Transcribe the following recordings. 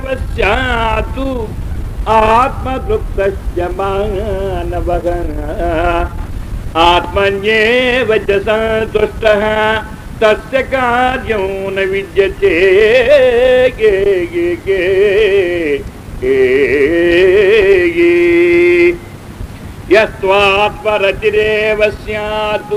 పశ్చాత్తు ఆత్మతృప్తస్య మానవః ఆత్మన్యేవ చ సంతుష్టః తస్య కార్యం న విద్యతే గే గే గే గే గే. యస్త్వాత్మరతిరేవ స్యాత్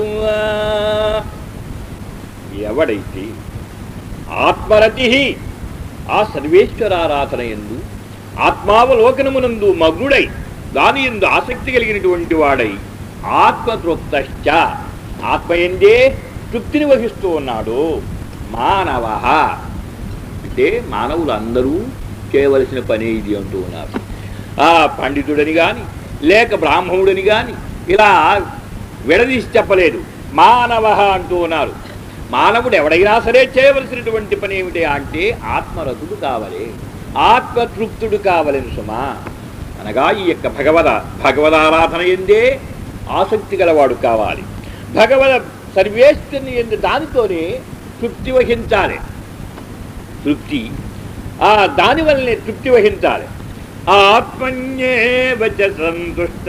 ఎవడైతే ఆత్మరతి ఆ సర్వేశ్వరారాధన ఎందు ఆత్మావలోకనమునందు మగ్నుడై దాని ఎందు ఆసక్తి కలిగినటువంటి వాడై ఆత్మతృప్తశ్చ ఆత్మ ఎందే తృప్తిని వహిస్తూ ఉన్నాడు మానవ అంటే మానవులు అందరూ చేయవలసిన పని ఇది అంటూ ఉన్నారు ఆ పండితుడని గాని లేక బ్రాహ్మణుడని గాని ఇలా విడదీసి చెప్పలేదు మానవ అంటూ ఉన్నారు మానవుడు ఎవడైనా సరే చేయవలసినటువంటి పని ఏమిటి అంటే ఆత్మరతుడు కావాలి ఆత్మతృప్తుడు కావలని సుమా అనగా ఈ యొక్క భగవద భగవదారాధన ఎందే ఆసక్తి గలవాడు కావాలి భగవద సర్వేశ్వరుని ఎందు దానితోనే తృప్తి వహించాలి తృప్తి ఆ దాని వల్లనే తృప్తి వహించాలి ఆత్మన్యేవ చ సంతుష్ట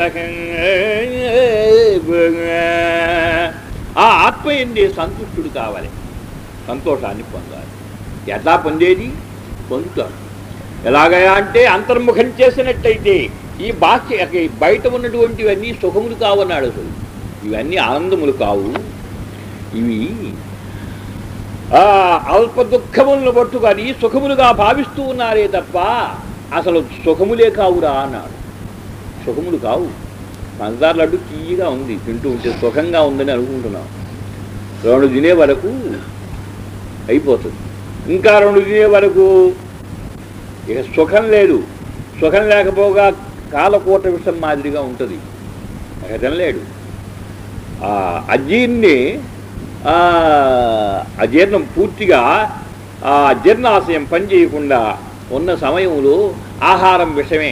ఆ ఆత్మ ఎందే సంతుష్టుడు కావాలి సంతోషాన్ని పొందాలి ఎట్లా పొందేది పొందుతాడు ఎలాగయా అంటే అంతర్ముఖం చేసినట్టయితే ఈ బాహ్య ఈ బయట ఉన్నటువంటివన్నీ సుఖములు కావన్నాడు అసలు ఇవన్నీ ఆనందములు కావు ఇవి ఆ అల్ప దుఃఖములను పట్టుకొని సుఖములుగా భావిస్తూ ఉన్నారే తప్ప అసలు సుఖములే కావురా అన్నాడు సుఖములు కావు పంచదార లడ్డు తీయగా ఉంది తింటూ ఉంటే సుఖంగా ఉందని అనుకుంటున్నాం రెండు తినే వరకు అయిపోతుంది ఇంకా రెండు తినే వరకు ఇక సుఖం లేదు సుఖం లేకపోగా కాలకూట విషం మాదిరిగా ఉంటుంది ఇక తినలేడు ఆ అజీర్ణి ఆ అజీర్ణం పూర్తిగా ఆ జీర్ణాశయం పనిచేయకుండా ఉన్న సమయంలో ఆహారం విషమే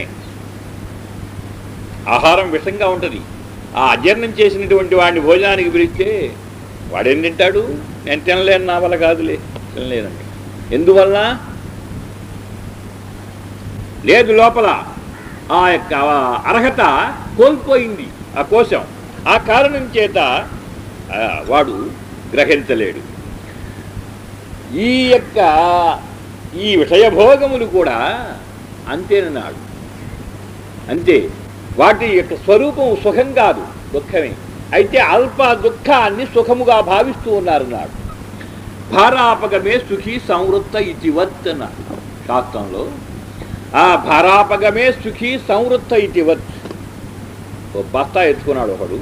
ఆహారం విషంగా ఉంటుంది ఆ అజీర్ణం చేసినటువంటి వాడిని భోజనానికి పిలిస్తే వాడేం తింటాడు నేను తినలేను నా వల్ల కాదులే తినలేనండి ఎందువల్ల లేదు లోపల ఆ యొక్క అర్హత కోల్పోయింది ఆ కోశం ఆ కారణం చేత ఆ, వాడు గ్రహించలేడు ఈ యొక్క ఈ విషయభోగములు కూడా అంతేనన్నాడు అంతే వాటి యొక్క స్వరూపం సుఖం కాదు దుఃఖమే అయితే అల్ప దుఃఖాన్ని సుఖముగా భావిస్తూ ఉన్నారు నాడు భారాపగమే సుఖీ సంవృత్త ఇతివత్ అన్నాడు శాస్త్రంలో ఆ భారాపగమే సుఖీ సంవృత్త ఇతివత్ ఓ బస్తా ఎత్తుకున్నాడు ఒకడు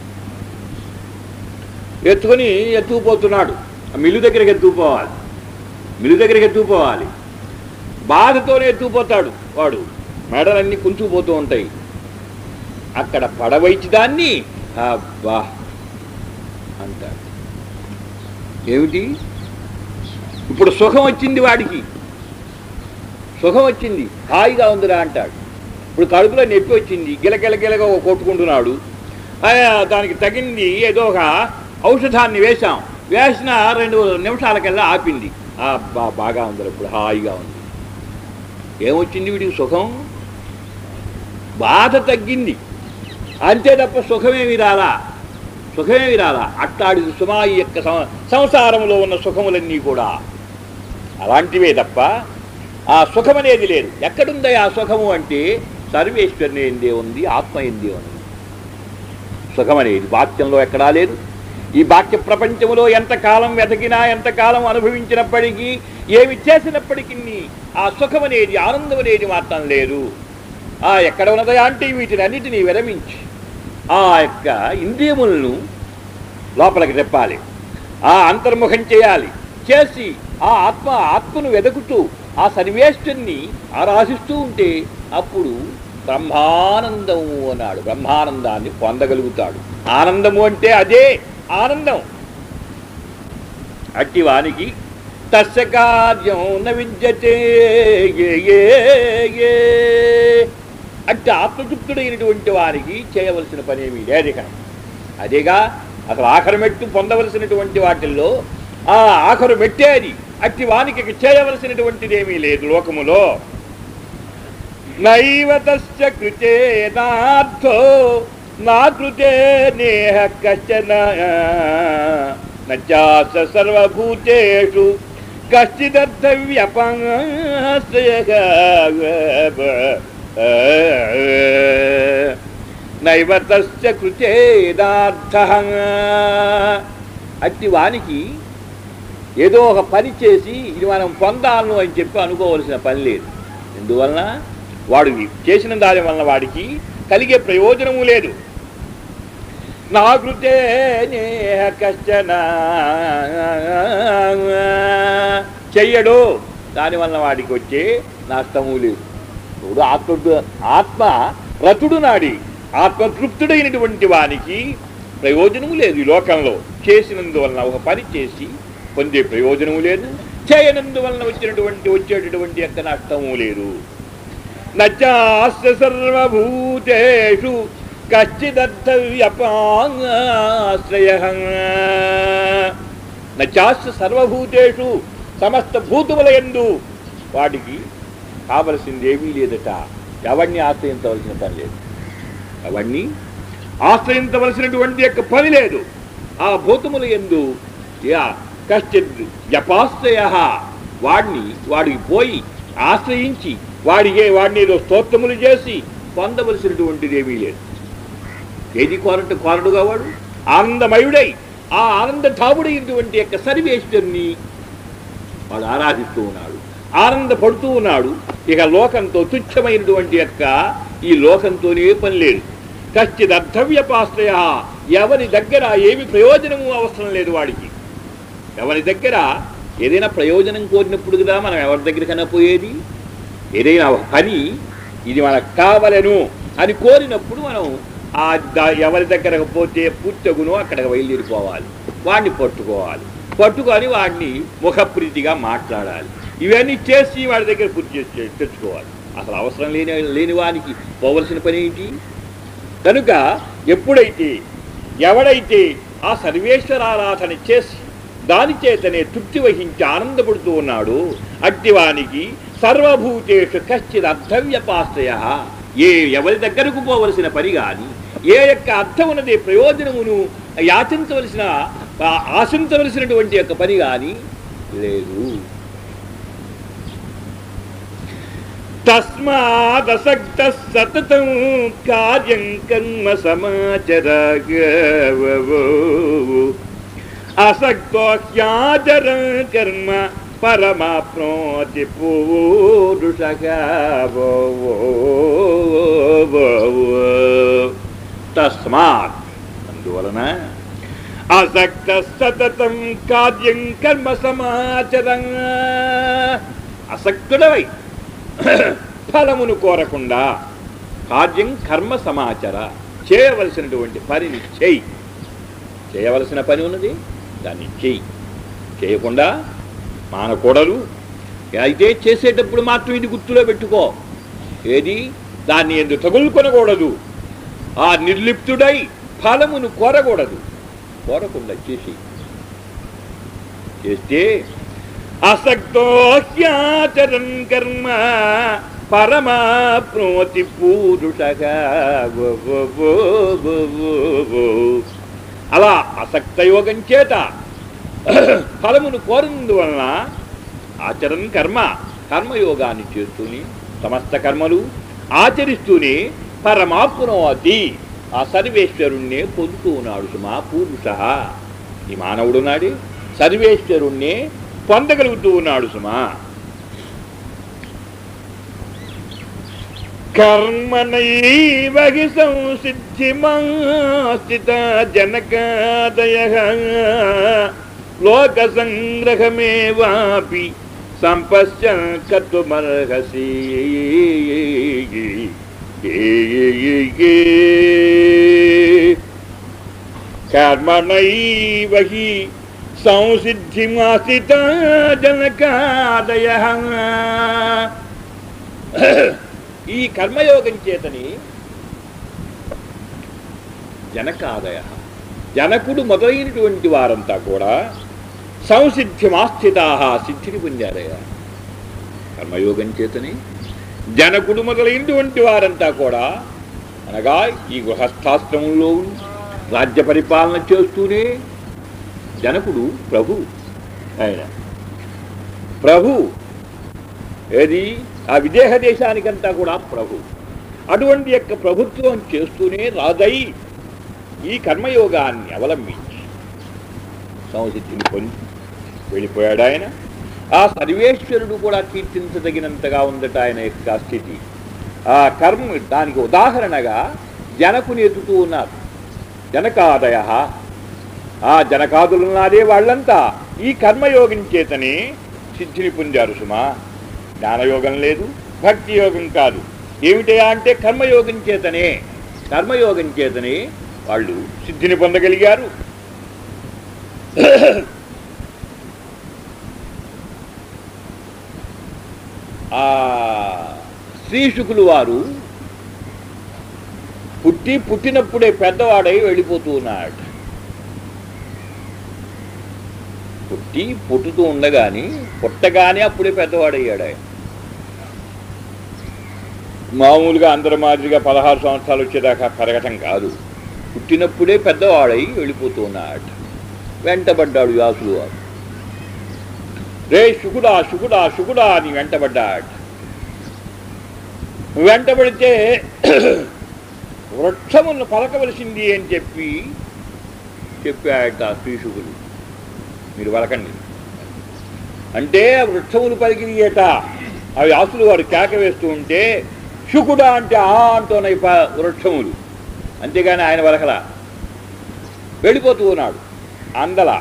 ఎత్తుకొని ఎత్తుకుపోతున్నాడు ఆ మిల్లు దగ్గరికి ఎత్తుకుపోవాలి మిల్లు దగ్గరికి ఎత్తుకుపోవాలి బాధతోనే ఎత్తుకుపోతాడు వాడు మెడలన్నీ కుంచుకుపోతూ ఉంటాయి అక్కడ పడవైచి దాన్ని అబ్బా అంటాడు ఏమిటి ఇప్పుడు సుఖం వచ్చింది వాడికి సుఖం వచ్చింది హాయిగా ఉందిరా అంటాడు ఇప్పుడు కడుపులో నొప్పి వచ్చింది గిలగిల గిలగా కొట్టుకుంటున్నాడు ఆ, దానికి తగింది ఏదో ఒక ఔషధాన్ని వేశాం వేసిన రెండు నిమిషాలకల్లా ఆపింది ఆ, బా- బాగా ఉంది ఇప్పుడు హాయిగా ఉంది ఏమొచ్చింది వీడికి సుఖం బాధ తగ్గింది అంతే తప్ప సుఖమేమి రాలా సుఖమేమి రాలా అట్టాడి సుమా ఈ యొక్క సం- సంసారంలో ఉన్న సుఖములన్నీ కూడా అలాంటివే తప్ప ఆ సుఖం అనేది లేదు ఎక్కడుంది ఆ సుఖము అంటే సర్వేశ్వరుని ఎందే ఉంది ఆత్మ ఎందే ఉంది సుఖం అనేది వాక్యంలో ఎక్కడా లేదు ఈ వాక్య ప్రపంచంలో ఎంతకాలం వెతకినా ఎంతకాలం అనుభవించినప్పటికీ ఏమి చేసినప్పటికీ ఆ సుఖం అనేది ఆనందం అనేది మాత్రం లేదు ఆ ఎక్కడ ఉన్నదా అంటే వీటిని అన్నిటినీ విరమించి ఆ యొక్క ఇంద్రియములను లోపలికి తెప్పాలి ఆ అంతర్ముఖం చేయాలి చేసి ఆ ఆత్మ ఆత్మను వెతుకుతూ ఆ సర్వేశ్వరుని ఆరాధిస్తూ ఉంటే అప్పుడు బ్రహ్మానందము అన్నాడు బ్రహ్మానందాన్ని పొందగలుగుతాడు ఆనందము అంటే అదే ఆనందం అట్టి వానికి తస్య కార్యం న విద్యతే ఏ ఏ ఏ. అట్టి ఆత్మతృప్తుడైనటువంటి వారికి చేయవలసిన పని ఏమీ లేదు ఇక అదేగా అసలు ఆఖరి మెట్టు పొందవలసినటువంటి వాటిల్లో ఆ ఆఖరు మెట్టేది అట్టి వానికి ఇక చేయవలసినటువంటిది ఏమీ లేదు లోకములో నైవ తస్య కృతే నార్థో నా కృతే నేహ కశ్చన నాస సర్వభూతేషు కశ్చిదర్థవ్యపాశ్రయ నైవ తస్య కృతేదార్థ అట్టి వానికి ఏదో ఒక పని చేసి ఇది మనం పొందాలను అని చెప్పి అనుకోవలసిన పని లేదు ఎందువలన వాడు చేసిన దాని వలన వాడికి కలిగే ప్రయోజనము లేదు నా కృతే నేహ కష్టన చెయ్యడు దానివల్ల వాడికి వచ్చే నష్టము లేదు ఇప్పుడు ఆత్మ ఆత్మ రతుడు నాడి ఆత్మతృప్తుడైనటువంటి వానికి ప్రయోజనము లేదు ఈ లోకంలో చేసినందువలన ఒక పని చేసి పొందే ప్రయోజనము లేదు చేయనందువలన వచ్చినటువంటి వచ్చేటటువంటి యొక్క నష్టము లేదు నచాస్య సర్వభూతేషు కశ్చిదర్థవ్యపాశ్రయ నచాస్య సర్వభూతేషు సమస్త భూతముల ఎందు వాటికి కావలసింది ఏమీ లేదట ఎవరిని ఆశ్రయించవలసిన పని లేదు అవన్నీ ఆశ్రయించవలసినటువంటి యొక్క పని లేదు ఆ భూతముల ఎందు యా కశ్చిత్ యపాశ్రయ వాడిని వాడికి పోయి ఆశ్రయించి వాడికి వాడిని ఏదో స్తోత్రములు చేసి పొందవలసినటువంటిది ఏమీ లేదు ఏది కోరట కోరడుగా వాడు ఆనందమయుడై ఆ ఆనంద ఠావుడైనటువంటి యొక్క సర్వేశ్వరుని వాడు ఆరాధిస్తూ ఉన్నాడు ఆనందపడుతూ ఉన్నాడు ఇక లోకంతో తుచ్చమైనటువంటి యొక్క ఈ లోకంతోనే పని లేదు కశ్చిత్ అర్థవ్యపాశ్రయ ఎవరి దగ్గర ఏమి ప్రయోజనము అవసరం లేదు వాడికి ఎవరి దగ్గర ఏదైనా ప్రయోజనం కోరినప్పుడు కదా మనం ఎవరి దగ్గరికైనా పోయేది ఏదైనా ఒక పని ఇది మనకు కావలను అని కోరినప్పుడు మనం ఆ ద- ఎవరి దగ్గరకు పోతే పూర్తగునో అక్కడికి బయలుదేరిపోవాలి వాడిని పట్టుకోవాలి పట్టుకొని వాడిని ముఖప్రీతిగా మాట్లాడాలి ఇవన్నీ చేసి వాడి దగ్గర పూర్తి చేసి తెచ్చుకోవాలి అసలు అవసరం లేని లేని వానికి పోవలసిన పని ఏంటి కనుక ఎప్పుడైతే ఎవడైతే ఆ సర్వేశ్వరారాధన చేసి దాని చేతనే తృప్తి వహించి ఆనందపడుతూ ఉన్నాడు అట్టివానికి సర్వభూతేషు కశ్చిత్ అర్థవ్యపాశ్రయ ఏ ఎవరి దగ్గరకు పోవలసిన పని కానీ ఏ యొక్క అర్థమున్నది ప్రయోజనమును యాచించవలసిన ఆ, ఆశించవలసినటువంటి యొక్క పని కానీ లేదు తస్మాదసక్త సతతం కార్యం కర్మ సమాచర అసక్తో హ్యాచర కర్మ పరమాప్నోతి పూరుషగా తస్మాత్ అందువలన అసక్త సతతం కార్యం కర్మ సమాచరం అసక్తుడవై ఫలమును కోరకుండా కార్యం కర్మ సమాచార చేయవలసినటువంటి పనిని చేయి చేయవలసిన పని ఉన్నది దాన్ని చేయి చేయకుండా మానకూడదు అయితే చేసేటప్పుడు మాత్రం ఇది గుర్తులో పెట్టుకో ఏది దాన్ని ఎందుకు తగులుకొనకూడదు ఆ నిర్లిప్తుడై ఫలమును కోరకూడదు కోరకుండా చేసి చేస్తే అసక్తో హ్యాచరన్ కర్మ పరమాప్నోతి పూరుషగా అలా అసక్త యోగం చేత ఫలమును కోరినందువలన ఆచరణ కర్మ కర్మయోగాన్ని చేస్తూనే సమస్త కర్మలు ఆచరిస్తూనే పరమాప్నోతి ఆ సర్వేశ్వరుణ్ణే పొందుతూ ఉన్నాడు సుమా పూరుష ఈ మానవుడు నాడే సర్వేశ్వరుణ్ణే పొందగలుగుతూ ఉన్నాడు సుమా కర్మణైవ హి సంసిద్ధిమాస్థిత జనకాదయ లోక సంగ్రహమేవాపి సంపశ్య కర్తుమర్హసి కర్మణైవ హి సంసిద్ధిమాస్థిత జనకాదయ ఈ కర్మయోగం చేతని జనకాదయ జనకుడు మొదలైనటువంటి వారంతా కూడా సంసిద్ధిమాస్థితా సిద్ధిని పొందారయ్యా కర్మయోగం చేతని జనకుడు మొదలైనటువంటి వారంతా కూడా అనగా ఈ గృహస్థాశ్రమంలో ఉండి రాజ్య పరిపాలన చేస్తూనే జనకుడు ప్రభు ఆయన ప్రభు ఏది ఆ విదేహ దేశానికంతా కూడా ప్రభు అటువంటి యొక్క ప్రభుత్వం చేస్తూనే రాజై ఈ కర్మయోగాన్ని అవలంబించి సంసిద్ధిని పొంది వెళ్ళిపోయాడు ఆయన ఆ సర్వేశ్వరుడు కూడా కీర్తించదగినంతగా ఉందట ఆయన యొక్క స్థితి ఆ కర్మ దానికి ఉదాహరణగా జనకుని ఎత్తుతూ ఉన్నారు జనకాదయ ఆ జనకాదులున్నారే వాళ్ళంతా ఈ కర్మయోగం చేతనే సిద్ధిని పొందారు సుమా జ్ఞానయోగం లేదు భక్తి యోగం కాదు ఏమిటయా అంటే కర్మయోగం చేతనే కర్మయోగం చేతనే వాళ్ళు సిద్ధిని పొందగలిగారు ఆ శ్రీశుకులు వారు పుట్టి పుట్టినప్పుడే పెద్దవాడై వెళ్ళిపోతూ ఉన్నాడు పుట్టి పుట్టుతూ ఉండగాని పుట్టగానే అప్పుడే పెద్దవాడయ్యాడు ఆయన మామూలుగా అందరి మాదిరిగా పదహారు సంవత్సరాలు వచ్చేదాకా పెరగటం కాదు పుట్టినప్పుడే పెద్దవాడై వెళ్ళిపోతూ ఉన్నాడు వెంటబడ్డాడు వ్యాసులు వారు రే శుకుడా శుకుడా శుకుడా అని వెంటబడ్డాడు వెంటబడితే వృక్షములను పలకవలసింది అని చెప్పి చెప్పాడట శ్రీశుకులు మీరు వలకండి అంటే వృక్షములు పలికినాయట అవి ఆసులు వాడు కేక వేస్తూ ఉంటే శుకుడా అంటే ఆ అంటోనై ప- వృక్షములు అంతేగాని ఆయన వలకల వెళ్ళిపోతూ ఉన్నాడు అందల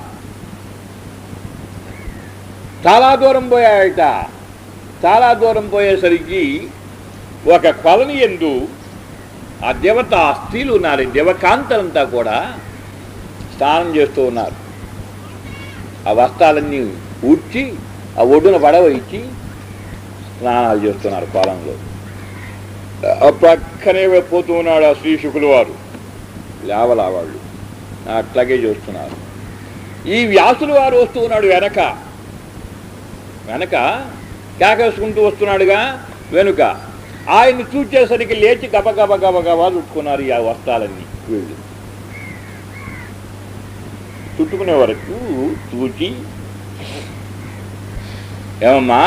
చాలా దూరం పోయాడట చాలా దూరం పోయేసరికి ఒక కొలని ఎందు ఆ దేవత స్త్రీలు ఉన్నారు ఈ దేవకాంతలంతా కూడా స్నానం చేస్తూ ఉన్నారు ఆ వస్త్రాలన్నీ ఊడ్చి ఆ ఒడ్డున పడవ ఇచ్చి స్నానాలు చేస్తున్నారు పొలంలో ఆ ప్రక్కనే పోతూ ఉన్నాడు ఆ శ్రీ శుకులు వారు లేవలా వాళ్ళు అట్లాగే చూస్తున్నారు ఈ వ్యాసులు వారు వస్తూ ఉన్నాడు వెనక వెనక కేకేసుకుంటూ వస్తున్నాడుగా వెనుక ఆయన్ని చూచేసరికి లేచి గబ గబ గబ గబా చుట్టుకున్నారు ఈ ఆ వస్త్రాలన్నీ వీళ్ళు చుట్టుకునే వరకు చూచి ఏమమ్మా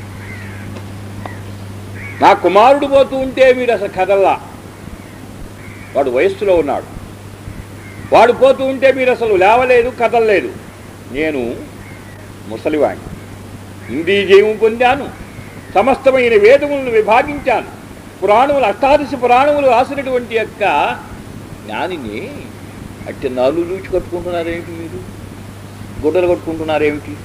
నా కుమారుడు పోతూ ఉంటే మీరు అసలు కదల్లా వాడు వయస్సులో ఉన్నాడు వాడు పోతూ ఉంటే మీరు అసలు లేవలేదు కదలలేదు నేను ముసలివాణ్ణి ఇంద్రియజయం పొందాను సమస్తమైన వేదములను విభాగించాను పురాణములు అష్టాదశ పురాణములు రాసినటువంటి యొక్క జ్ఞానిని అట్టి నాలుగు లూచి కట్టుకుంటున్నారేమిటి మీరు గుడ్డలు కట్టుకుంటున్నారేమిటి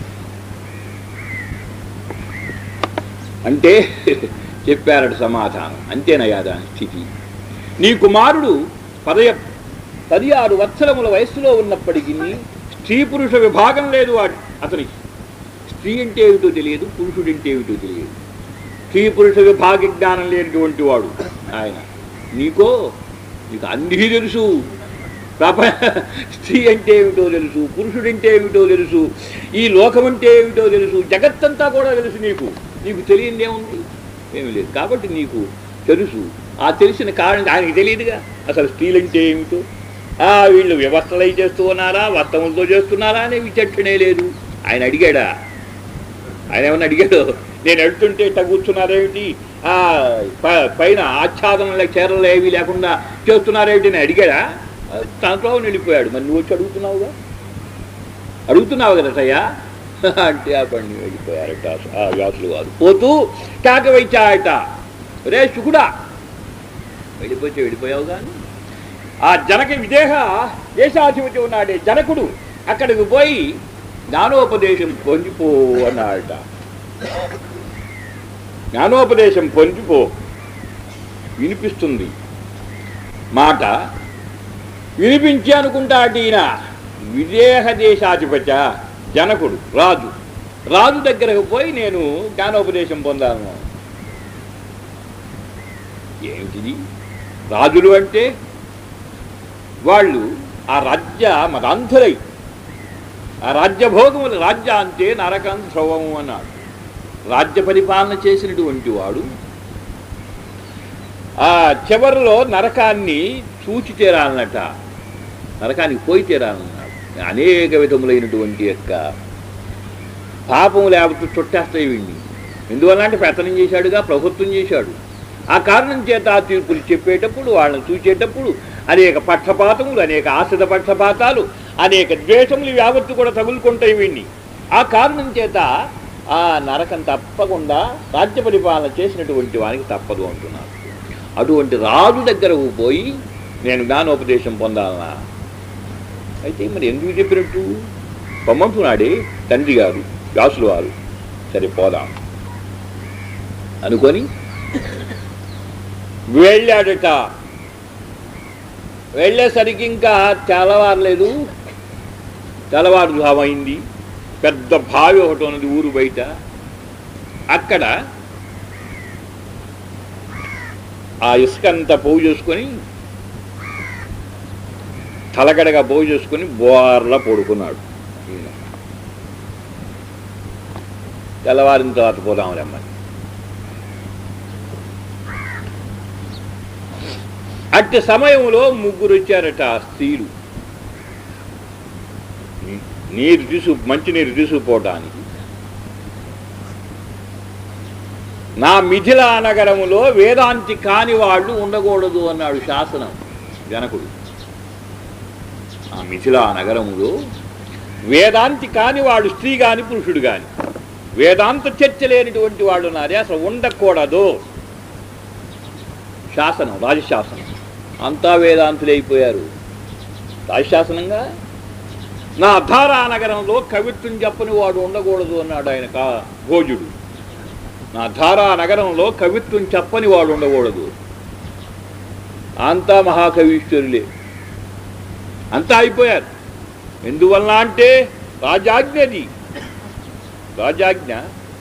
అంటే చెప్పారట సమాధానం అంతేనయ్యా దాని స్థితి నీ కుమారుడు పదయ పది ఆరు వత్సరముల వయస్సులో ఉన్నప్పటికీ స్త్రీ పురుష విభాగం లేదు వాడు అతనికి స్త్రీ అంటే ఏమిటో తెలియదు పురుషుడు అంటే ఏమిటో తెలియదు స్త్రీ పురుష విభాగ జ్ఞానం లేనటువంటి వాడు ఆయన నీకో నీకు అన్నీ తెలుసు ప్రప స్త్రీ అంటే ఏమిటో తెలుసు పురుషుడు అంటే ఏమిటో తెలుసు ఈ లోకం అంటే ఏమిటో తెలుసు జగత్తంతా కూడా తెలుసు నీకు నీకు తెలియంది ఏముంది ఏమీ లేదు కాబట్టి నీకు తెలుసు ఆ తెలిసిన కారణం ఆయనకి తెలియదుగా అసలు స్త్రీలు అంటే ఏమిటో ఆ వీళ్ళు వ్యవస్థలై చేస్తూ ఉన్నారా వర్తములతో చేస్తున్నారా అనే విచక్షణే లేదు ఆయన అడిగాడా ఆయన ఏమన్నా అడిగాడు నేను వెళ్తుంటే ఇట్లా కూర్చున్నారేమిటి ఆ ప- పైన ఆచ్ఛాదనల చీరలు ఏవి లేకుండా చేస్తున్నారేమిటి అని అడిగాడా తనతో వెళ్ళిపోయాడు మరి నువ్వు వచ్చి అడుగుతున్నావుగా అడుగుతున్నావు కదా సయ్యా అంటే ఆ బండి వెళ్ళిపోయారట ఆ వ్యాసులు వారు పోతూ కాక వైచాయట రే శుకుడా వెళ్ళిపోతే వెళ్ళిపోయావు కానీ ఆ జనక విదేహ దేశాధిపతి ఉన్నాడే జనకుడు అక్కడికి పోయి జ్ఞానోపదేశం పొందిపో అన్నాడట జ్ఞానోపదేశం పొందిపో వినిపిస్తుంది మాట వినిపించి అనుకుంటాడు ఈయన విదేహ దేశాధిపత్య జనకుడు రాజు రాజు దగ్గరకు పోయి నేను జ్ఞానోపదేశం పొందాను ఏమిటిది రాజులు అంటే వాళ్ళు ఆ రాజ్య మదంధులై ఆ రాజ్యభోగములు రాజ్య అంటే నరకం ధ్రువము అన్నాడు రాజ్య పరిపాలన చేసినటువంటి వాడు ఆ చివరిలో నరకాన్ని చూచి తీరాలన్నట నరకానికి పోయి తీరాలన్నాడు అనేక విధములైనటువంటి యొక్క పాపం లేకపోతే చుట్టేస్తాయి వీడిని ఎందువల్ల అంటే పెత్తనం చేశాడుగా ప్రభుత్వం చేశాడు ఆ కారణం చేత ఆ తీర్పులు చెప్పేటప్పుడు వాళ్ళని చూచేటప్పుడు అనేక పక్షపాతములు అనేక ఆశ్రిత పక్షపాతాలు అనేక ద్వేషములు యావత్తు కూడా తగులుకుంటాయి వీడిని ఆ కారణం చేత ఆ నరకం తప్పకుండా రాజ్య పరిపాలన చేసినటువంటి వానికి తప్పదు అంటున్నారు అటువంటి రాజు దగ్గరకు పోయి నేను జ్ఞానోపదేశం పొందాలనా అయితే మరి ఎందుకు చెప్పినట్టు పొమ్మంటున్నాడే తండ్రి గారు వ్యాసులు వారు సరే పోదాం అనుకొని వెళ్ళాడట వెళ్ళేసరికి ఇంకా తెల్లవారలేదు తెల్లవారుజాము అయింది పెద్ద బావి ఒకటి ఉన్నది ఊరు బయట అక్కడ ఆ ఇసుక అంతా పోగు చేసుకొని తలగడగా పోగు చేసుకొని బోర్లా పడుకున్నాడు ఈయన. తెల్లవారిన తర్వాత పోదాం రమ్మని అట్టి సమయంలో ముగ్గురు వచ్చారట ఆ స్త్రీలు నీ- నీరు తీసు మంచినీరు తీసుకుపోవటానికి నా మిథిలా నగరములో వేదాంతి కాని వాళ్ళు ఉండకూడదు అన్నాడు శాసనం జనకుడు ఆ మిథిలా నగరములో వేదాంతి కాని వాడు స్త్రీ కాని పురుషుడు కాని వేదాంత చర్చ లేనిటువంటి వాడు ఉన్నారే అసలు ఉండకూడదు శాసనం రాజశాసనం అంతా వేదాంతులు అయిపోయారు రాజశాసనంగా నా అధారా నగరంలో కవిత్వం చెప్పని వాడు ఉండకూడదు అన్నాడు ఆయన కా భోజుడు నా ధారా నగరంలో కవిత్వం చెప్పని వాడు ఉండకూడదు అంతా మహాకవీశ్వరులే అంతా అయిపోయారు ఎందువలన అంటే రాజాజ్ఞది రాజాజ్ఞ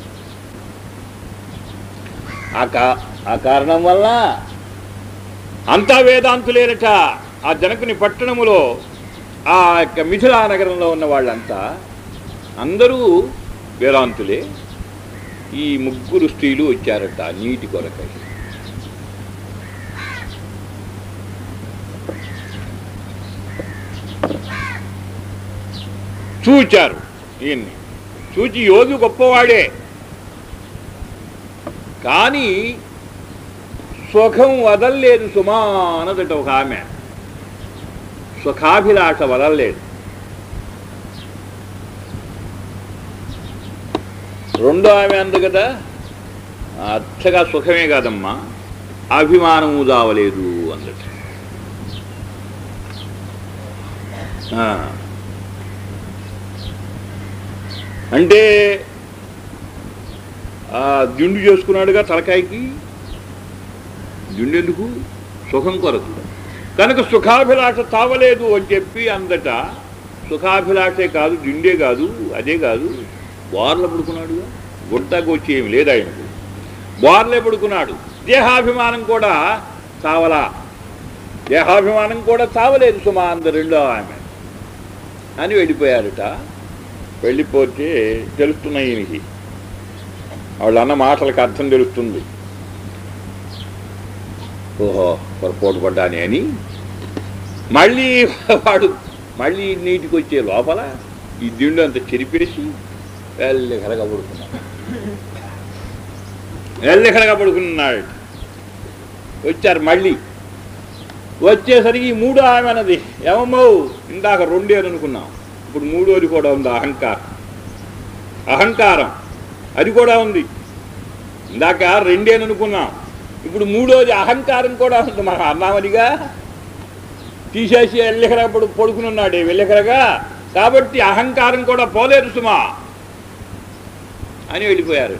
ఆ కా ఆ కారణం వల్ల అంతా వేదాంతులేనట ఆ జనకుని పట్టణములో ఆ యొక్క మిథిలా నగరంలో ఉన్న వాళ్ళంతా అందరూ వేదాంతులే ఈ ముగ్గురు స్త్రీలు వచ్చారట నీటి కొరకై చూచారు ఈయన్ని చూచి యోగి గొప్పవాడే కానీ సుఖం వదల్లేదు సుమా అన్నదట ఒక ఆమె సుఖాభిలాష వదల్లేదు రెండో ఆమె అందు కదా అచ్చగా సుఖమే కాదమ్మా అభిమానము దావలేదు అందట ఆ. అంటే ఆ దిండు చేసుకున్నాడుగా తలకాయకి దిండు ఎందుకు సుఖం కొరకు కనుక సుఖాభిలాష తావలేదు అని చెప్పి అందట సుఖాభిలాషే కాదు దిండే కాదు అదే కాదు బోర్ల పడుకున్నాడు గుంటకు వచ్చి ఏమి లేదు ఆయనకు బోర్లే పడుకున్నాడు దేహాభిమానం కూడా చావలా దేహాభిమానం కూడా చావలేదు సుమా అంద రెండో ఆమె అని వెళ్ళిపోయారట వెళ్ళిపోతే తెలుస్తున్నాయి ఈయనకి వాళ్ళు అన్న మాటలకు అర్థం తెలుస్తుంది ఓహో పొరపాటు పడ్డాని అని మళ్ళీ వాడు మళ్ళీ నీటికి వచ్చే లోపల ఈ దిండు అంత చెరిపేసి వెళ్ళెకలగా పడుకున్నాడు వెళ్ళెకలగా పడుకున్నాడు వచ్చారు మళ్ళీ వచ్చేసరికి ఈ మూడో ఆమె అన్నది ఏమమ్మో ఇందాక రెండే అని అనుకున్నాం ఇప్పుడు మూడోది కూడా ఉంది అహంకారం అహంకారం అది కూడా ఉంది ఇందాక రెండేని అనుకున్నాం ఇప్పుడు మూడోది అహంకారం కూడా ఉంది మనం అన్నామనిగా తీసేసి వెళ్ళెకరా పడు పడుకుని ఉన్నాడే వెళ్ళెకరగా కాబట్టి అహంకారం కూడా పోలేదు సుమా అని వెళ్ళిపోయారు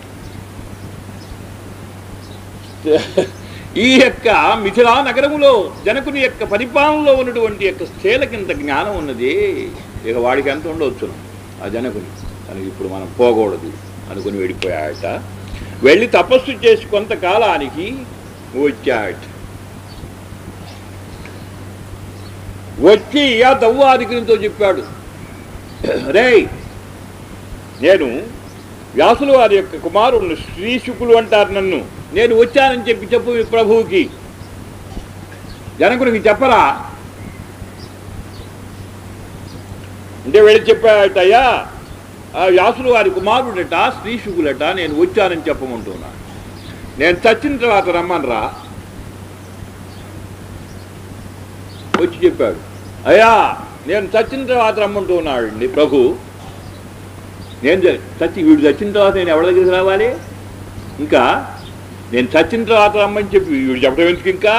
ఈ యొక్క మిథిలా నగరములో జనకుని యొక్క పరిపాలనలో ఉన్నటువంటి యొక్క స్త్రీలకి ఇంత జ్ఞానం ఉన్నది ఇక వాడికి ఎంత ఉండవచ్చును ఆ జనకుని కనుక ఇప్పుడు మనం పోకూడదు అనుకుని వెళ్ళిపోయాడట వెళ్ళి తపస్సు చేసి కొంతకాలానికి వచ్చాడట వచ్చి ఆ దవ్వాదికునితో చెప్పాడు రేయ్ నేను వ్యాసుల వారి యొక్క కుమారుణ్ణి శ్రీశుకులు అంటారు నన్ను నేను వచ్చానని చెప్పి చెప్పు ఈ ప్రభువుకి జనకునికి చెప్పరా అంటే వెళ్ళి చెప్పాడటయ్యా ఆ వ్యాసులు వారి కుమారుడట శ్రీశుకులట నేను వచ్చానని చెప్పమంటున్నా నేను చచ్చిన తర్వాత రమ్మనరా వచ్చి చెప్పాడు అయ్యా నేను చచ్చిన తర్వాత రమ్మంటున్నాడండి ప్రభు నేను చ- చచ్చి వీడు చచ్చిన తర్వాత నేను ఎవరి దగ్గరికి రావాలి ఇంకా నేను చచ్చిన తర్వాత రమ్మని చెప్పి వీడు చెప్పడం ఎందుకు ఇంకా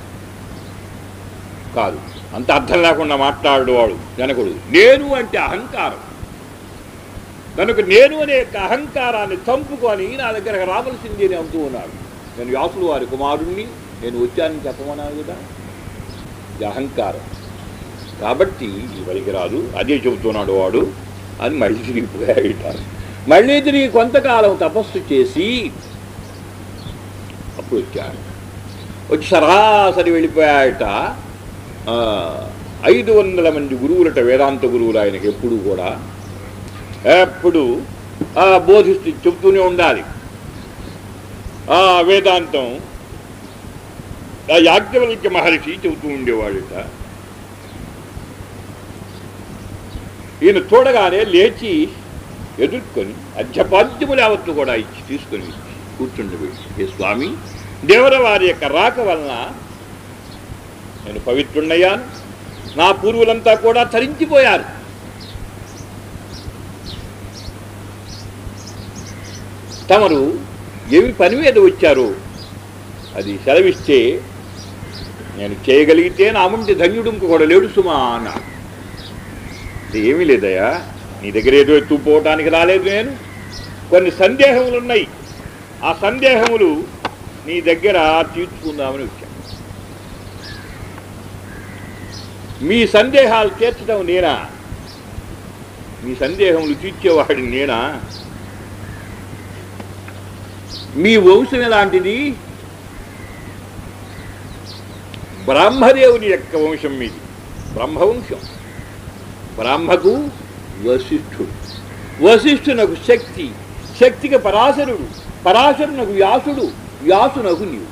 కాదు అంత అర్థం లేకుండా మాట్లాడు వాడు జనకుడు నేను అంటే అహంకారం కనుక నేను అనే యొక్క అహంకారాన్ని చంపుకొని నా దగ్గరకు రావలసింది అని అంటూ ఉన్నాడు నేను వ్యాసులు వారి కుమారుణ్ణి నేను వచ్చానని చెప్పమన్నాను కదా ఇది అహంకారం కాబట్టి ఇది పనికి రాదు అదే చెబుతున్నాడు వాడు అని మళ్ళీ తిరిగిపోయాడు మళ్ళీ తిరిగి కొంతకాలం తపస్సు చేసి అప్పుడు వచ్చాడు వచ్చి సరాసరి వెళ్ళిపోయాట ఆ, ఐదు వందల మంది గురువులట వేదాంత గురువులు ఆయనకి ఎప్పుడు కూడా ఎప్పుడు ఆ, బోధిస్తూ చెబుతూనే ఉండాలి ఆ వేదాంతం ఆ యాజ్ఞవల్క్య మహర్షి చెబుతూ ఉండేవాడట ఈయన చూడగానే లేచి ఎదుర్కొని అధ్యపాద్యములు యావత్తు కూడా ఇచ్చి తీసుకొని కూర్చుండబెట్టి ఏ స్వామి దేవర వారి యొక్క రాక వలన నేను పవిత్రున్నయ్యాను నా పూర్వులంతా కూడా తరించిపోయారు తమరు ఏమి పని మీద వచ్చారో అది సెలవిస్తే నేను చేయగలిగితే నా ముందు ధన్యుడు కూడా లేడు సుమా అన్నాడు ఇది ఏమీ లేదయ్యా నీ దగ్గర ఏదో ఎత్తుపోవటానికి రాలేదు నేను కొన్ని సందేహములు ఉన్నాయి ఆ సందేహములు నీ దగ్గర తీర్చుకుందామని వచ్చాను మీ సందేహాలు తీర్చడం నేనా మీ సందేహములు తీర్చేవాడిని నేనా మీ వంశం ఎలాంటిది బ్రహ్మదేవుని యొక్క వంశం మీది బ్రహ్మవంశం బ్రహ్మకు వశిష్ఠుడు వశిష్ఠునకు శక్తి శక్తికి పరాశరుడు పరాశరునకు వ్యాసుడు వ్యాసునకు నీవు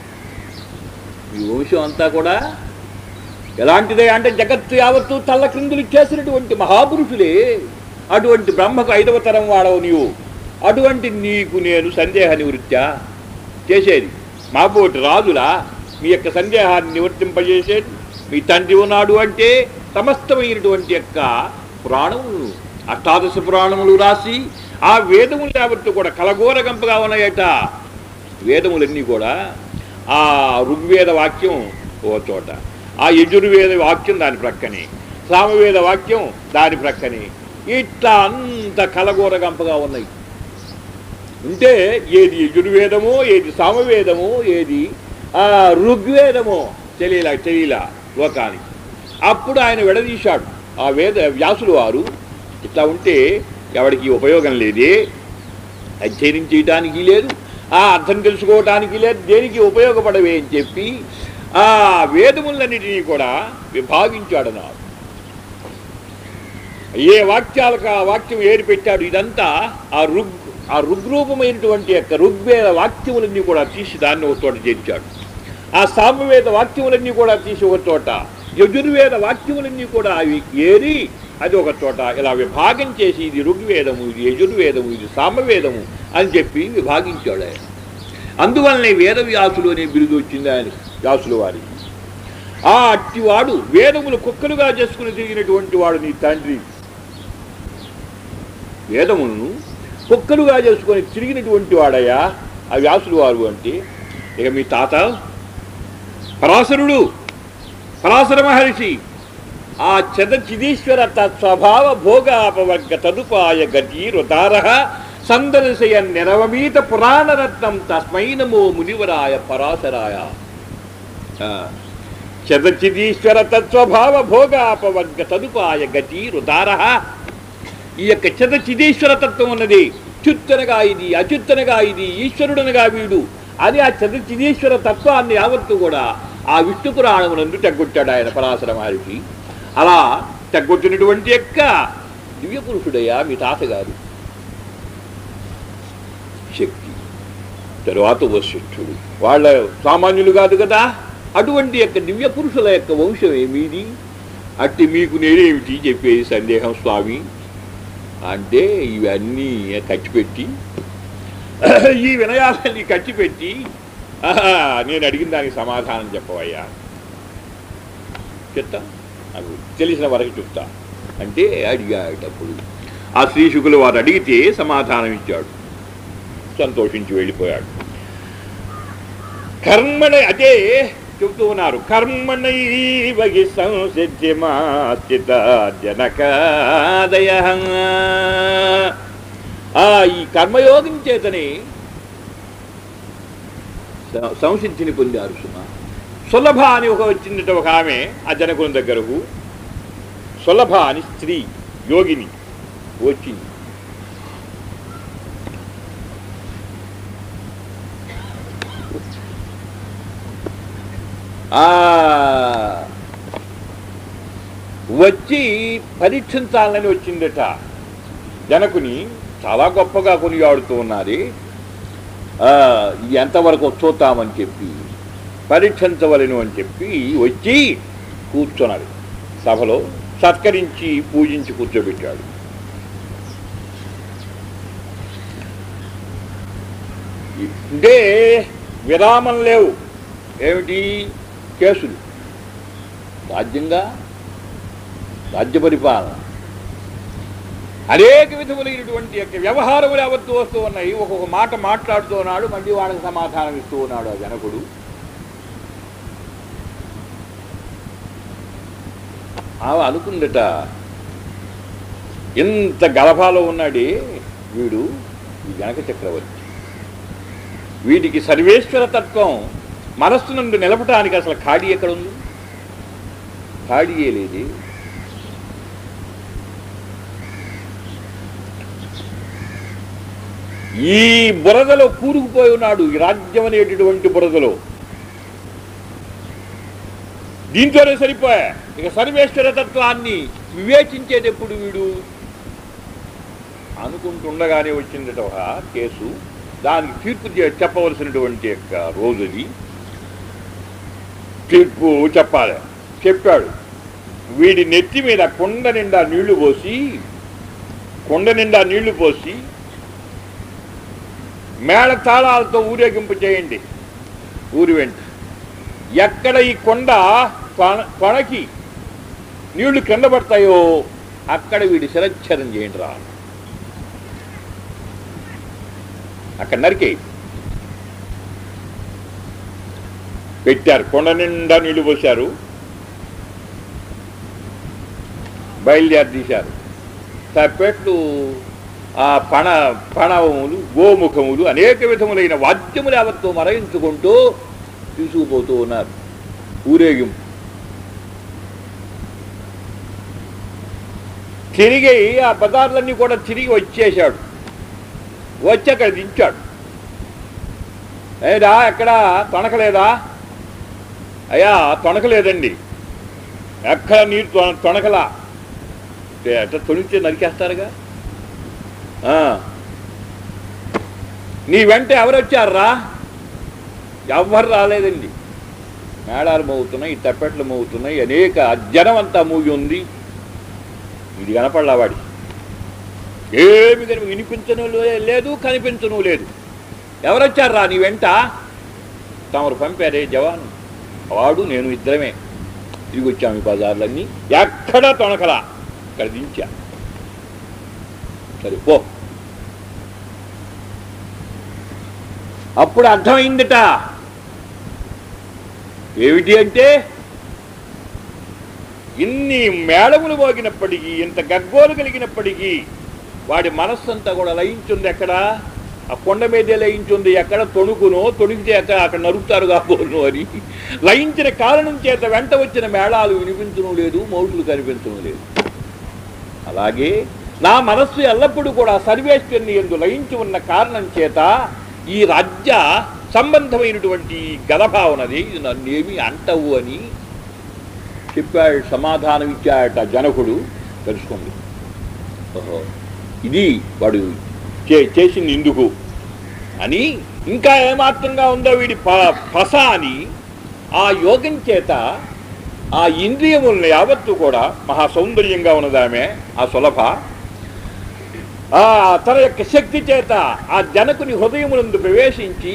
ఈ వంశం అంతా కూడా ఎలాంటిదే అంటే జగత్తు యావత్తు తల్ల క్రిందులు చేసినటువంటి మహాపురుషులే అటువంటి బ్రహ్మకు ఐదవ తరం వాడవు నీవు అటువంటి నీకు నేను సందేహ నివృత్త్యా చేసేది మాపోటి రాజులా మీ యొక్క సందేహాన్ని నివర్తింపజేసేది మీ తండ్రి ఉన్నాడు అంటే సమస్తమైనటువంటి యొక్క పురాణములు అష్టాదశ పురాణములు రాసి ఆ వేదములు యావత్తు కూడా కలగోరగంపగా ఉన్నాయట వేదములన్నీ కూడా ఆ ఋగ్వేద వాక్యం ఓ చోట ఆ యజుర్వేద వాక్యం దాని ప్రక్కనే సామవేద వాక్యం దాని ప్రక్కనే ఇట్లా అంత కలగోరగంపగా ఉన్నాయి ఉంటే ఏది యజుర్వేదమో ఏది సామవేదమో ఏది ఆ ఋగ్వేదమో తెలియలా తెలియలా లోకానికి అప్పుడు ఆయన విడదీశాడు ఆ వేద వ్యాసులు వారు ఇట్లా ఉంటే ఎవరికి ఉపయోగం లేదే అధ్యయనం చేయడానికి లేదు ఆ అర్థం తెలుసుకోవటానికి లేదు దేనికి ఉపయోగపడవే అని చెప్పి ఆ వేదములన్నిటినీ కూడా విభాగించాడన్నారు ఏ వాక్యాలకు ఆ వాక్యం ఏరి పెట్టాడు ఇదంతా ఆ ఋగ్ ఆ ఋగ్రూపమైనటువంటి యొక్క ఋగ్వేద వాక్యములన్నీ కూడా తీసి దాన్ని ఒక చోట చేర్చాడు ఆ సామవేద వాక్యములన్నీ కూడా తీసి ఒక చోట యజుర్వేద వాక్యములన్నీ కూడా అవి ఏరి అది ఒక చోట ఇలా విభాగం చేసి ఇది ఋగ్వేదము ఇది యజుర్వేదము ఇది సామవేదము అని చెప్పి విభాగించాడు ఆయన అందువల్లనే వేదవ్యాసులు అనే బిరుదు వచ్చింది ఆయన వ్యాసుల వారికి ఆ అట్టివాడు వేదములు కుక్కలుగా చేసుకుని తిరిగినటువంటి వాడు నీ తండ్రి వేదములను కుక్కలుగా చేసుకొని తిరిగినటువంటి వాడయ్యా ఆ వ్యాసులు వారు అంటే ఇక మీ తాత పరాశరుడు పరాశర మహర్షి ఆ చదచిదీశ్వర తత్స్వభావ భోగాపవర్గ తదుపాయ గతి రుతార సందర్శయ నిరవమీత పురాణరత్నం తస్మై నమో మునివరాయ పరాశరాయ ఆ, చదచిదీశ్వర తత్స్వభావ భోగాపవర్గ తదుపాయ గతి రుతార ఈ యొక్క చదచిదీశ్వర తత్వం ఉన్నది చుత్తనగా ఇది అచ్యుత్తనగా ఇది ఈశ్వరుడనగా వీడు అని ఆ చదచిదీశ్వర తత్వాన్ని యావత్తు కూడా ఆ విష్ణు పురాణమునందు తెగ్గొట్టాడు ఆయన పరాశర మహర్షి అలా తెగ్గొట్టినటువంటి యొక్క దివ్య పురుషుడయ్యా మీ తాతగారు శక్తి తరువాత వశిష్ఠుడు వాళ్ళ సామాన్యులు కాదు కదా అటువంటి యొక్క దివ్య పురుషుల యొక్క వంశం ఏమిది అట్టి మీకు నేనేమిటి చెప్పేది సందేహం స్వామి అంటే ఇవన్నీ ఖర్చుపెట్టి ఈ వినయాలన్నీ ఖర్చుపెట్టి ఆహా, నేను అడిగిన దానికి సమాధానం చెప్పవయ్యా చెప్తా నాకు తెలిసిన వరకు చెప్తా అంటే అడిగాడప్పుడు ఆ శ్రీశుకులు వారు అడిగితే సమాధానం ఇచ్చాడు సంతోషించి వెళ్ళిపోయాడు కర్మణ అదే చెబుతూ ఉన్నారు కర్మణైవగి సంసిద్ధిమాచిత జనకాదయ ఆ ఈ కర్మయోగం చేతనే స- సంసిద్ధిని పొందారు సుమ సులభ అని ఒక వచ్చిందట ఒక ఆమె ఆ జనకుని దగ్గరకు సులభ అని స్త్రీ యోగిని వచ్చింది ఆ వచ్చి పరీక్షించాలని వచ్చిందట జనకుని చాలా గొప్పగా కొనియాడుతూ ఉన్నది ఆ, ఇది ఎంతవరకు చూద్దామని చెప్పి పరీక్షించవలను అని చెప్పి వచ్చి కూర్చున్నాడు సభలో సత్కరించి పూజించి కూర్చోబెట్టాడు అంటే విరామం లేవు ఏమిటి కేసులు రాజ్యంగా రాజ్య పరిపాలన అనేక విధములైనటువంటి యొక్క వ్యవహారములు యావత్తు వస్తూ ఉన్నాయి ఒక్కొక్క మాట మాట్లాడుతూ ఉన్నాడు మళ్ళీ వాళ్ళకి సమాధానం ఇస్తూ ఉన్నాడు ఆ జనకుడు ఆమె అనుకుందట ఇంత గలభాలో ఉన్నాడే వీడు ఈ జనక చక్రవర్తి వీటికి సర్వేశ్వర తత్వం మనస్సు నుండి నిలపటానికి అసలు ఖాళీ ఎక్కడ ఉంది ఖాళీయే లేదే ఈ బురదలో కూరుకుపోయి ఉన్నాడు ఈ రాజ్యం అనేటటువంటి బురదలో దీంతోనే సరిపోయా ఇక సర్వేశ్వర తత్వాన్ని వివేచించేది ఎప్పుడు వీడు అనుకుంటుండగానే వచ్చిందట ఒక కేసు దానికి తీర్పు చే- చెప్పవలసినటువంటి యొక్క రోజుది తీర్పు చెప్పాలి చెప్పాడు వీడి నెత్తి మీద కొండ నిండా నీళ్లు పోసి కొండ నిండా నీళ్లు పోసి మేళ తాళాలతో ఊరేగింపు చేయండి ఊరి వెంట ఎక్కడ ఈ కొండ కొన- కొనకి నీళ్లు కింద పడతాయో అక్కడ వీడి శిరచ్ఛరం చేయండి రా అక్కడ నరికే పెట్టారు కొండ నిండా నీళ్లు పోశారు బయలుదేరి తీశారు తప్పెట్లు ఆ పణ పణవములు గోముఖములు అనేక విధములైన వాద్యములు యావత్తు మరయించుకుంటూ తీసుకుపోతూ ఉన్నారు ఊరేగింపు తిరిగి ఆ బజార్లన్నీ కూడా తిరిగి వచ్చేశాడు వచ్చి అక్కడ దించాడు ఏదా ఎక్కడ తొనకలేదా అయ్యా తొనకలేదండి ఎక్కడ నీరు తొన- తొనకలా అంటే అట్ట తొలిస్తే నరికేస్తారుగా ఆ. నీ వెంట ఎవరు వచ్చారా ఎవ్వరు రాలేదండి మేళాలు మోగుతున్నాయి తప్పెట్లు మోగుతున్నాయి అనేక జనం అంతా మూగి ఉంది ఇది కనపడలా వాడి ఏమి కనుక వినిపించను లే- లేదు కనిపించను లేదు ఎవరొచ్చారా నీ వెంట తమరు పంపారే జవాను వాడు నేను ఇద్దరమే తిరిగి వచ్చాము ఈ బజార్లన్నీ ఎక్కడా తొనకలా ఇక్కడ దించా సరే పో అప్పుడు అర్థమైందిట ఏమిటి అంటే ఇన్ని మేళములు మోగినప్పటికీ ఇంత గగ్గోలు కలిగినప్పటికీ వాడి మనస్సంతా కూడా లయించుంది ఎక్కడ ఆ కొండ మీదే లయించుంది ఎక్కడ తొణుకునో తొణికితే ఎక్కడ అక్కడ నరుకుతారు కాబోను అని లయించిన కారణం చేత వెంట వచ్చిన మేళాలు వినిపించడం లేదు మౌతులు కనిపించడం లేదు అలాగే నా మనస్సు ఎల్లప్పుడూ కూడా సర్వేశ్వరుని ఎందు లయించి ఉన్న కారణం చేత ఈ రాజ్య సంబంధమైనటువంటి గలభావనది ఇది నన్నేమి అంటవు అని చెప్పాడు సమాధానం ఇచ్చాడట జనకుడు తెలుసుకోండి ఓహో ఇది వాడు చే చేసింది ఎందుకు అని ఇంకా ఏమాత్రంగా ఉందో వీడి ప పస అని ఆ యోగం చేత ఆ ఇంద్రియములను యావత్తు కూడా మహా సౌందర్యంగా ఉన్నదామె ఆ సులభ ఆ తన యొక్క శక్తి చేత ఆ జనకుని హృదయమునందు ప్రవేశించి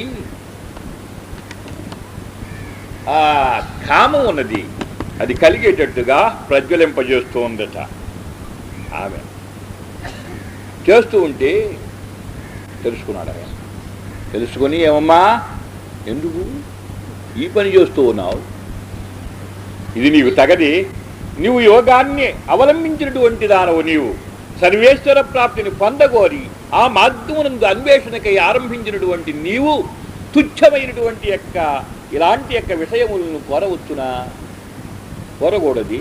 ఆ కామం ఉన్నది అది కలిగేటట్టుగా ప్రజ్వలింపజేస్తూ ఉందట ఆమె చేస్తూ ఉంటే తెలుసుకున్నాడు ఆయన తెలుసుకొని ఏమమ్మా ఎందుకు ఈ పని చేస్తూ ఉన్నావు ఇది నీకు తగది నీవు యోగాన్ని అవలంబించినటువంటి దానవు నీవు సర్వేశ్వర ప్రాప్తిని పొందగోరి ఆ మార్గమునందు అన్వేషణకై ఆరంభించినటువంటి నీవు తుచ్చమైనటువంటి యొక్క ఇలాంటి యొక్క విషయములను కోరవచ్చునా కోరకూడది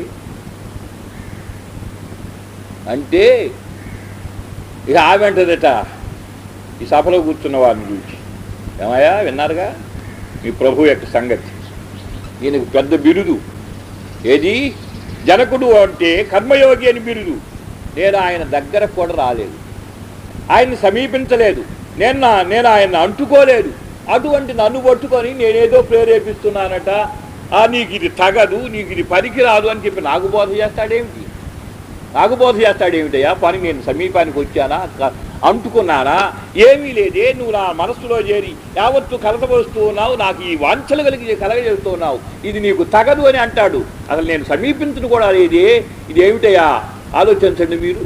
అంటే ఇక ఆమె అంటదట ఈ సభలో కూర్చున్న వారిని చూసి ఏమయ్యా విన్నారుగా మీ ప్రభు యొక్క సంగతి ఈయనకు పెద్ద బిరుదు ఏది జనకుడు అంటే కర్మయోగి అని బిరుదు నేను ఆయన దగ్గర కూడా రాలేదు ఆయన్ని సమీపించలేదు నేను నా- నేను ఆయన అంటుకోలేదు అటువంటి నన్ను పట్టుకొని నేనేదో ప్రేరేపిస్తున్నానట ఆ నీకు ఇది తగదు నీకు ఇది పనికిరాదు అని చెప్పి నాకు బోధ చేస్తాడేమిటి నాకు బోధ చేస్తాడేమిటయ్యా పని నేను సమీపానికి వచ్చానా క- అంటుకున్నానా ఏమీ లేదే నువ్వు నా మనస్సులో చేరి యావత్తు కలతపోస్తూ ఉన్నావు నాకు ఈ వాంఛలు కలిగి కలగజేస్తూ ఉన్నావు ఇది నీకు తగదు అని అంటాడు అసలు నేను సమీపించను కూడా లేదే ఇది ఏమిటయ్యా ఆలోచించండి మీరు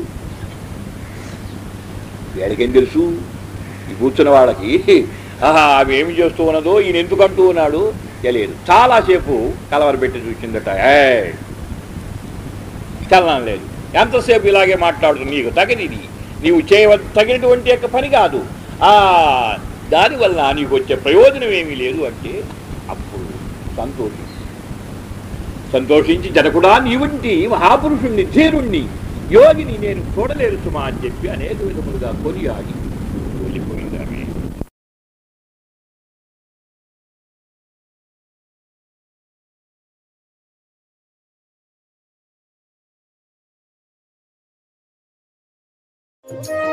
వీళ్ళకేం తెలుసు ఈ కూర్చున్న వాళ్ళకి ఆహా ఆమె ఏమి చేస్తూ ఉన్నదో ఈయన ఎందుకు అంటూ ఉన్నాడు తెలియదు చాలాసేపు కలవరపెట్టి చూసిందట ఏ చలనం లేదు ఎంతసేపు ఇలాగే మాట్లాడుతుంది నీకు తగినది నీవు చేయవ తగినటువంటి యొక్క పని కాదు ఆ దానివల్ల నీకు వచ్చే ప్రయోజనం ఏమీ లేదు అంటే అప్పుడు సంతోషి సంతోషించి జనకుడా నీ వంటి మహాపురుషుణ్ణి ధీరుణ్ణి యోగిని నేను చూడలేరు సుమా అని చెప్పి అనేక విధములుగా కొనియాడి వెళ్ళిపోయింది ఆమె Thank you.